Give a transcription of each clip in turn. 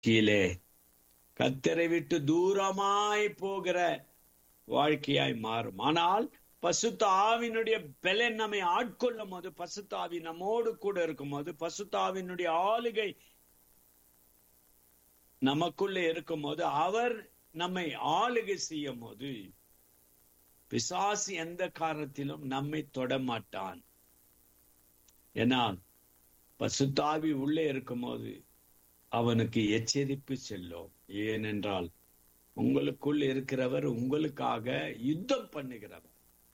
கீழே கத்தரை விட்டு தூரமாய் போகிற வாழ்க்கையாய் மாறும் ஆனால் பசுத்த ஆவினுடைய பலன் நம்மை ஆட்கொள்ளும் போது பசுத்த ஆவி நம்மோடு கூட இருக்கும் போது பசுத்த ஆவினுடைய ஆளுகை நமக்குள்ள இருக்கும் போது அவர் நம்மை ஆளுகை செய்யும் போது பிசாசு எந்த காரணத்திலும் நம்மை தொடமாட்டான் ஏனால் பசுத்தாவி உள்ளே இருக்கும் போது அவனுக்கு எச்சரிப்பு செல்லும் ஏனென்றால் உங்களுக்குள் இருக்கிறவர் உங்களுக்காக யுத்தம் பண்ணுகிறவர்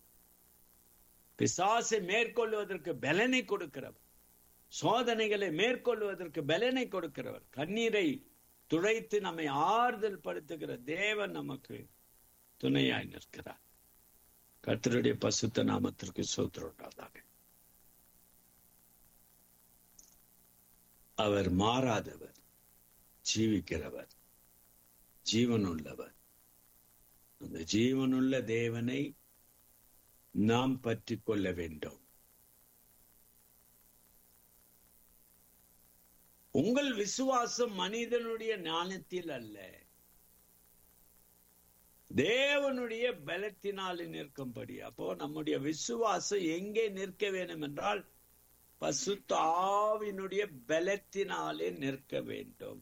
பிசாசை மேற்கொள்வதற்கு பலனை கொடுக்கிறவர் சோதனைகளை மேற்கொள்வதற்கு பலனை கொடுக்கிறவர் கண்ணீரை துடைத்து நம்மை ஆறுதல் படுத்துகிற தேவன் நமக்கு துணையாய் நிற்கிறார் கர்த்தருடைய பசுத்த நாமத்திற்கு சோத்திரம் அவர் மாறாதவர் ஜீவிக்கிறவர் ஜீவனுள்ளவர் அந்த ஜீவனுள்ள தேவனை நாம் பற்றி கொள்ள வேண்டும் உங்கள் விசுவாசம் மனிதனுடைய ஞானத்தில் அல்ல தேவனுடைய பலத்தினால் நிற்கும்படி அப்போ நம்முடைய விசுவாசம் எங்கே நிற்க வேண்டும் என்றால் பசுத்த ஆவினுடைய பலத்தினாலே நிற்க வேண்டும்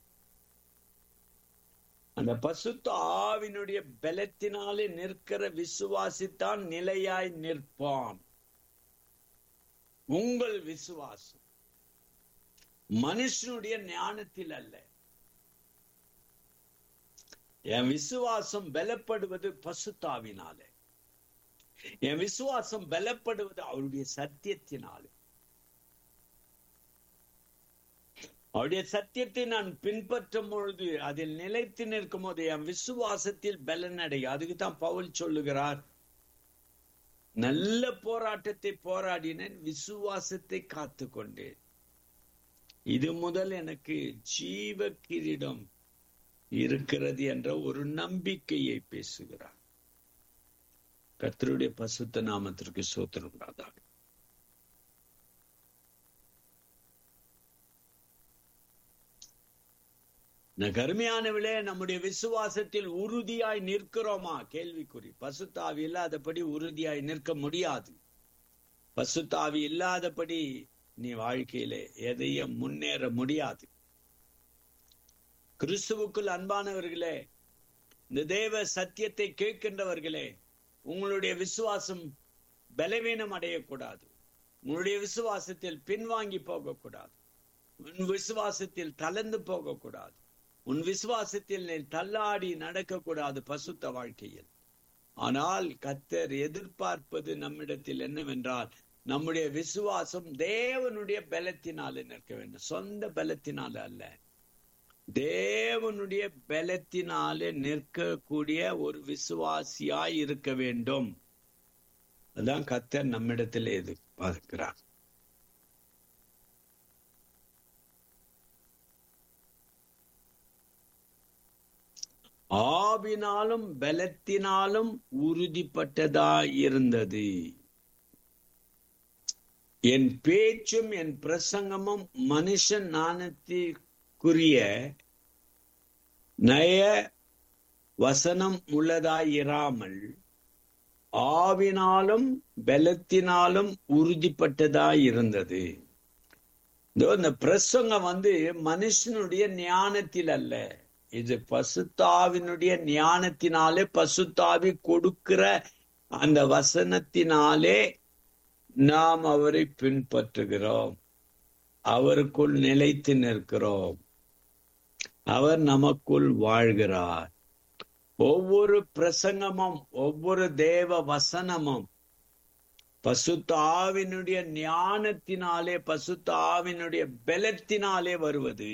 அந்த பசுத்த ஆவினுடைய பலத்தினாலே நிற்கிற விசுவாசித்தான் நிலையாய் நிற்பான் உங்கள் விசுவாசம் மனுஷனுடைய ஞானத்தில் அல்ல என் விசுவாசம் பலப்படுவது பசுத்தாவினாலே என் விசுவாசம் பலப்படுவது அவருடைய சத்தியத்தினாலே அவருடைய சத்தியத்தை நான் பின்பற்றும் பொழுது அதில் நிலைத்து நிற்கும் போது என் விசுவாசத்தில் பலன் அடையும் அதுக்கு தான் பவுல் சொல்லுகிறார் நல்ல போராட்டத்தை போராடினேன் விசுவாசத்தை காத்து கொண்டேன் இது முதல் எனக்கு ஜீவ கிரீடம் இருக்கிறது என்ற ஒரு நம்பிக்கையை பேசுகிறார் கர்த்தருடைய பசுத்த நாமத்திற்கு சோத்திரம் உண்டாதாக கருமையானவிலே நம்முடைய விசுவாசத்தில் உறுதியாய் நிற்கிறோமா கேள்விக்குறி பசுத்தாவி இல்லாதபடி உறுதியாய் நிற்க முடியாது பசுத்தாவி இல்லாதபடி நீ வாழ்க்கையிலே எதையும் முன்னேற முடியாது கிறிஸ்துவுக்குள் அன்பானவர்களே இந்த தேவ சத்தியத்தை கேட்கின்றவர்களே உங்களுடைய விசுவாசம் பலவீனம் அடையக்கூடாது உங்களுடைய விசுவாசத்தில் பின்வாங்கி போகக்கூடாது உன் விசுவாசத்தில் கலந்து போகக்கூடாது உன் விசுவாசத்தில் நீ தள்ளாடி நடக்கக்கூடாது பசுத்த வாழ்க்கையில் ஆனால் கத்தர் எதிர்பார்ப்பது நம்மிடத்தில் என்னவென்றால் நம்முடைய விசுவாசம் தேவனுடைய பலத்தினால நிற்க வேண்டும் சொந்த பலத்தினால அல்ல தேவனுடைய பலத்தினாலே நிற்கக்கூடிய ஒரு விசுவாசியாய் இருக்க வேண்டும் அதான் கத்தர் நம்மிடத்தில் எதிர்பார்க்கிறார் ஆவினாலும் பலத்தினாலும் உறுதிப்பட்டதா இருந்தது என் பேச்சும் என் பிரசங்கமும் மனுஷன் நாணத்திற்குரிய நய வசனம் உள்ளதாயிராமல் ஆவினாலும் பலத்தினாலும் உறுதிப்பட்டதா இருந்தது இந்த பிரசங்கம் வந்து மனுஷனுடைய ஞானத்தில் அல்ல இது பசுத்தாவினுடைய ஞானத்தினாலே பசுத்தாவி கொடுக்கிற அந்த வசனத்தினாலே நாம் அவரை பின்பற்றுகிறோம் அவருக்குள் நிலைத்து நிற்கிறோம் அவர் நமக்குள் வாழ்கிறார் ஒவ்வொரு பிரசங்கமும் ஒவ்வொரு தேவ வசனமும் பசுத்த ஆவினுடைய ஞானத்தினாலே பசுத்த ஆவினுடைய பலத்தினாலே வருவது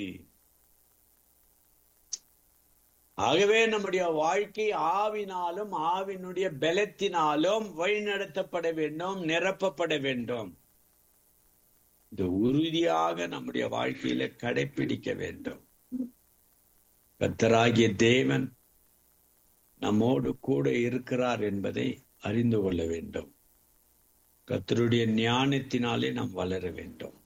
ஆகவே நம்முடைய வாழ்க்கை ஆவினாலும் ஆவினுடைய பலத்தினாலும் வழிநடத்தப்பட வேண்டும் நிரப்பப்பட வேண்டும் இது உறுதியாக நம்முடைய வாழ்க்கையில கடைபிடிக்க வேண்டும் கத்தராகிய தேவன் நம்மோடு கூட இருக்கிறார் என்பதை அறிந்து கொள்ள வேண்டும் கத்தருடைய ஞானத்தினாலே நாம் வளர வேண்டும்